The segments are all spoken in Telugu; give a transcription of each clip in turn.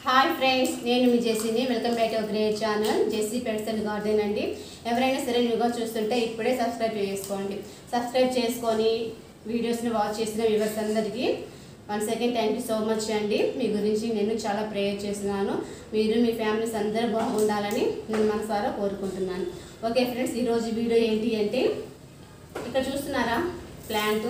హాయ్ ఫ్రెండ్స్ నేను మీ జెస్సీని welcome back to great channel Jessie pets and garden అండి ఎవరైనా సరే న్యూగా చూస్తుంటే ఇప్పుడే సబ్స్క్రైబ్ చేసుకోండి సబ్స్క్రైబ్ చేసుకొని వీడియోస్ని వాచ్ చేసిన వ్యూవర్స్ అందరికీ one second thank you so much అండి మీ గురించి నేను చాలా ప్రేయర్ చేస్తున్నాను మీరు మీ ఫ్యామిలీస్ అందరూ బాగుండాలని నేను మనసారా కోరుకుంటున్నాను ఓకే ఫ్రెండ్స్ ఈరోజు వీడియో ఏంటి అంటే ఇక్కడ చూస్తున్నారా ప్లాంట్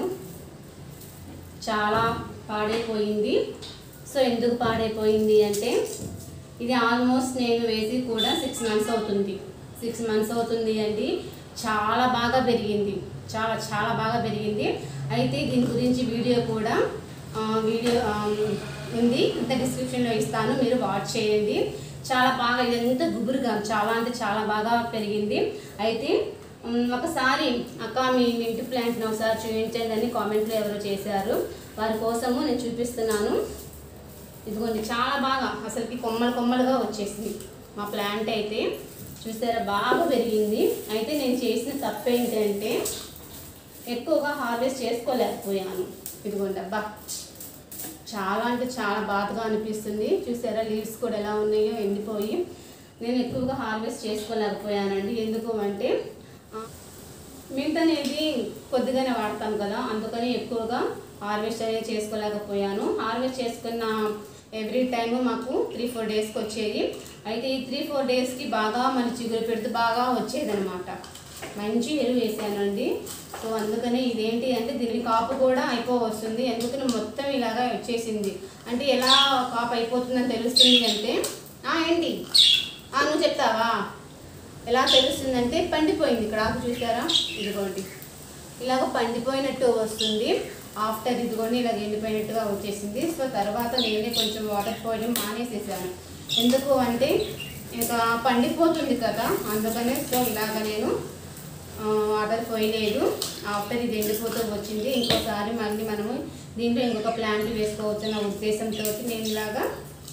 చాలా పాడైపోయింది సో ఎందుకు పాడైపోయింది అంటే ఇది ఆల్మోస్ట్ నేను వేసి కూడా సిక్స్ మంత్స్ అవుతుంది సిక్స్ మంత్స్ అవుతుంది అండి చాలా బాగా పెరిగింది చాలా చాలా బాగా పెరిగింది అయితే దీని గురించి వీడియో కూడా ఆ, వీడియో ఆ, ఉంది ఇంత డిస్క్రిప్షన్లో ఇస్తాను మీరు వాచ్ చేయండి చాలా బాగా ఇదంతా గుబురుగా చాలా అంటే చాలా బాగా పెరిగింది అయితే ఉమ్, ఒకసారి అక్క మీ మీ ఇంటి ప్లాంట్ని ఒకసారి చూపించండి అని కామెంట్లో ఎవరో చేశారు వారి కోసము నేను చూపిస్తున్నాను ఇదిగోండి చాలా బాగా అసలుకి కొమ్మలు కొమ్మలుగా వచ్చేసింది మా ప్లాంట్ అయితే చూసారా బాగా పెరిగింది అయితే నేను చేసిన తప్పు ఏంటంటే ఎక్కువగా హార్వెస్ట్ చేసుకోలేకపోయాను ఇదిగోండి అబ్బా చాలా అంటే చాలా బాధగా అనిపిస్తుంది చూసారా లీవ్స్ కూడా ఎలా ఉన్నాయో ఎండిపోయి నేను ఎక్కువగా హార్వెస్ట్ చేసుకోలేకపోయానండి ఎందుకు అంటే ఆ, మింట్ అనేది కొద్దిగానే వాడతాం కదా అందుకని ఎక్కువగా హార్వెస్ట్ అనేది చేసుకోలేకపోయాను హార్వెస్ట్ చేసుకున్న ఎవ్రీ టైము మాకు త్రీ ఫోర్ డేస్కి వచ్చేది అయితే ఈ త్రీ ఫోర్ డేస్కి బాగా మన చిగురు పెడుతూ బాగా వచ్చేదనమాట మంచి ఎరువు వేసానండి సో అందుకని ఇదేంటి అంటే దీని కాపు కూడా అయిపో వస్తుంది ఎందుకని మొత్తం ఇలాగా వచ్చేసింది అంటే ఎలా కాపు అయిపోతుందని తెలుస్తుంది అంటే "ఆ, ఏంటి ఆ, నువ్వు చెప్తావా ఎలా తెలుస్తుందంటే పండిపోయింది ఇక్కడ ఆకు చూసారా ఇదిగోండి ఇలాగ పండిపోయినట్టు వస్తుంది ఆఫ్టర్ ఇదిగోండి ఇలా ఎండిపోయినట్టుగా వచ్చేసింది సో తర్వాత నేనే కొంచెం వాటర్ పోయడం మానేసేసాను ఎందుకు అంటే ఇంకా పండిపోతుంది కదా అందుకనే సో ఇలాగ నేను ఆ, వాటర్ పోయలేదు ఆఫ్టర్ ఇది ఎండిపోతూ వచ్చింది ఇంకోసారి మళ్ళీ మనము దీంట్లో ఇంకొక ప్లాంట్ వేసుకోవచ్చు అన్న ఉద్దేశంతో నేను ఇలాగా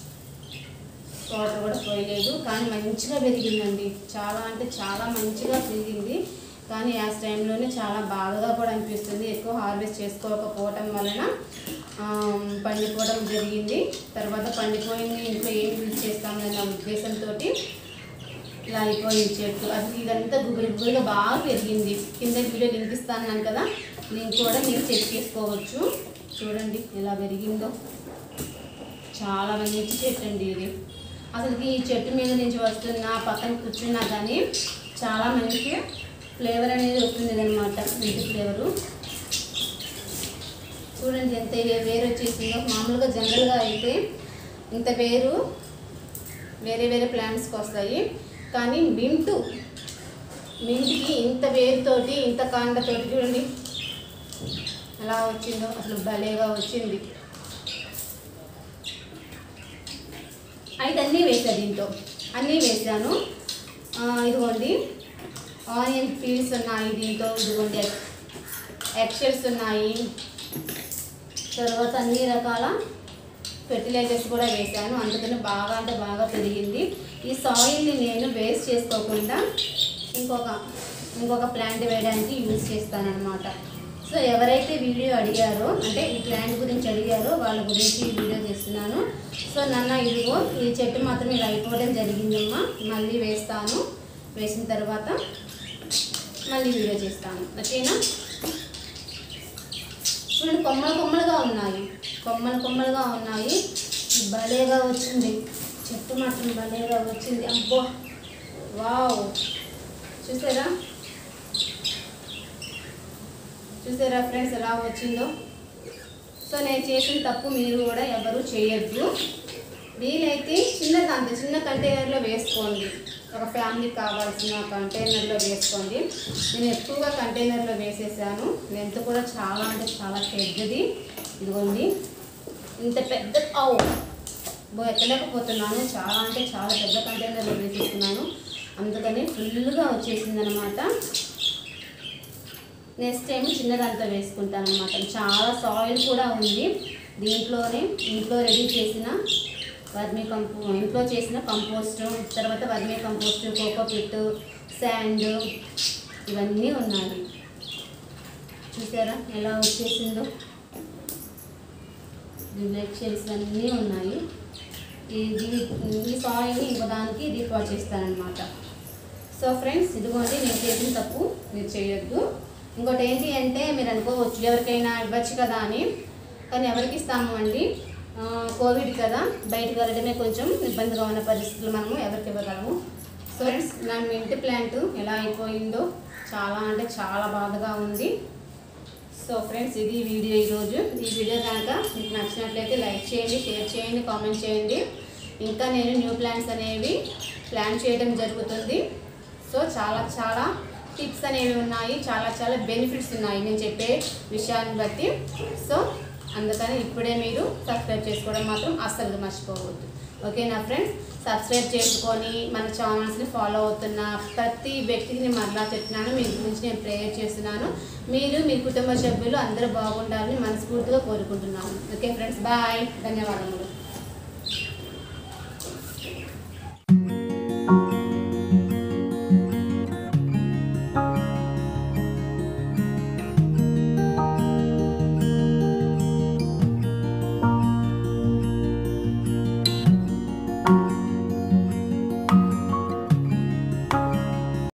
వాటర్ కూడా పోయలేదు కానీ మంచిగా పెరిగిందండి చాలా అంటే చాలా మంచిగా పెరిగింది కానీ ఆ టైంలోనే చాలా బాధగా కూడా అనిపిస్తుంది ఎక్కువ హార్వెస్ట్ చేసుకోకపోవటం వలన ఆ, పండిపోవడం జరిగింది తర్వాత పండిపోయింది ఇంట్లో ఏం యూజ్ చేస్తామన్న ఉద్దేశంతో ఇలా అయిపోయింది చెట్టు అసలు ఇదంతా గుబురు గుబురుగా బాగా పెరిగింది కింద వీడియో వినిపిస్తాను కదా నేను కూడా మీరు చెక్ చేసుకోవచ్చు చూడండి ఎలా పెరిగిందో చాలా మంచి చెట్టు అండి ఇది అసలు ఈ చెట్టు మీద నుంచి వస్తున్న పక్కన కూర్చున్నా కానీ చాలా మంచి ఫ్లేవర్ అనేది వస్తుంది అనమాట మంచి ఫ్లేవరు చూడండి ఎంత వే- వేరు వచ్చేసిందో మామూలుగా జనరల్గా అయితే ఇంత వేరు వేరే వేరే ప్లాంట్స్కి వస్తాయి కానీ మింటు మింటికి ఇంత వేరుతోటి ఇంత కాండతోటి చూడండి ఎలా వచ్చిందో అసలు భలేగా వచ్చింది అయితే అన్నీ వేసా దీంట్లో అన్నీ వేసాను ఆ, ఇదిగోండి ఆనియన్ పీల్స్ ఉన్నాయి దీంట్లో ఇదిగోండి ఎక్సెల్స్ ఉన్నాయి తర్వాత అన్ని రకాల ఫెర్టిలైజర్స్ కూడా వేసాను అందుకని బాగా అంటే బాగా పెరిగింది ఈ సాయిల్ని నేను వేస్ట్ చేసుకోకుండా ఇంకొక ఇంకొక ప్లాంట్ వేయడానికి యూజ్ చేస్తాను అనమాట సో ఎవరైతే వీడియో అడిగారో అంటే ఈ ప్లాంట్ గురించి అడిగారో వాళ్ళ గురించి ఈ వీడియో చేస్తున్నాను సో నన్న ఇదిగో ఈ చెట్టు మాత్రం ఇలా అయిపోవడం జరిగిందమ్మా మళ్ళీ వేస్తాను వేసిన తర్వాత మళ్ళీ వీడియో చేస్తాను ఓకేనా చూడండి కొమ్మలు కొమ్మలుగా ఉన్నాయి కొమ్మలు కొమ్మలుగా ఉన్నాయి భలేగా వచ్చింది చెట్టు మాత్రం భలేగా వచ్చింది అబ్బో వావ్ చూసారా చూసారా ఫ్రెండ్స్ ఎలా వచ్చిందో సో నేను చేసిన తప్పు మీరు కూడా ఎవరు చేయొద్దు వీలైతే చిన్నది అంత చిన్న కంటైనర్లో వేసుకోండి ఒక ఫ్యామిలీకి కావాల్సిన కంటైనర్లో వేసుకోండి నేను ఎక్కువగా కంటైనర్లో వేసేసాను లెంత్ కూడా చాలా అంటే చాలా పెద్దది ఇదిగోండి ఇంత పెద్ద అవు బో ఎక్కలేకపోతున్నాను చాలా అంటే చాలా పెద్ద కంటైనర్లో వేసేస్తున్నాను అందుకని ఫుల్గా వచ్చేసింది అనమాట నెక్స్ట్ టైం చిన్నదంతా వేసుకుంటాను అనమాట చాలా సాయిల్ కూడా ఉంది దీంట్లోనే ఇంట్లో రెడీ చేసిన వర్మీ కంపో ఇంట్లో చేసిన కంపోస్ట్ తర్వాత vermi compost coco pit sand ఇవన్నీ ఉన్నాయి చూసారా ఎలా వచ్చేసిందో బ్లడ్ షెల్స్ అన్నీ ఉన్నాయి ఈ దీని ఈ సాయిల్ని ఇంకో దానికి రీపాట్ చేస్తానమాట సో ఫ్రెండ్స్ ఇదిగోండి నేను చేసిన తప్పు మీరు చేయొద్దు ఇంకోటి ఏంటి అంటే మీరు అనుకోవచ్చు ఎవరికైనా ఇవ్వచ్చు కదా అని కానీ ఎవరికి ఇస్తాము అండి ఆ, కోవిడ్ కదా బయటకు వెళ్ళడమే కొంచెం ఇబ్బందిగా ఉన్న పరిస్థితులు మనము ఎవరికి ఇవ్వగలము సో ఫ్రెండ్స్ నా మీ ఇంటి ప్లాంట్ ఎలా అయిపోయిందో చాలా అంటే చాలా బాధగా ఉంది సో ఫ్రెండ్స్ ఇది వీడియో ఈరోజు ఈ వీడియో కనుక మీకు నచ్చినట్లయితే లైక్ చేయండి షేర్ చేయండి కామెంట్ చేయండి ఇంకా నేను న్యూ ప్లాన్స్ అనేవి ప్లాన్ చేయడం జరుగుతుంది సో చాలా చాలా టిప్స్ అనేవి ఉన్నాయి చాలా చాలా బెనిఫిట్స్ ఉన్నాయి నేను చెప్పే విషయాన్ని బట్టి సో అందుకని ఇప్పుడే మీరు సబ్స్క్రైబ్ చేసుకోవడం మాత్రం అస్సలు మర్చిపోవద్దు ఓకేనా ఫ్రెండ్స్ సబ్స్క్రైబ్ చేసుకొని మన ఛానల్స్ని ఫాలో అవుతున్న ప్రతి వ్యక్తికి నేను మరలా చెప్తున్నాను మీ గురించి నేను ప్రేయర్ చేస్తున్నాను మీరు మీ కుటుంబ సభ్యులు అందరూ బాగుండాలని మనస్ఫూర్తిగా కోరుకుంటున్నాను ఓకే ఫ్రెండ్స్ బాయ్ ధన్యవాదములు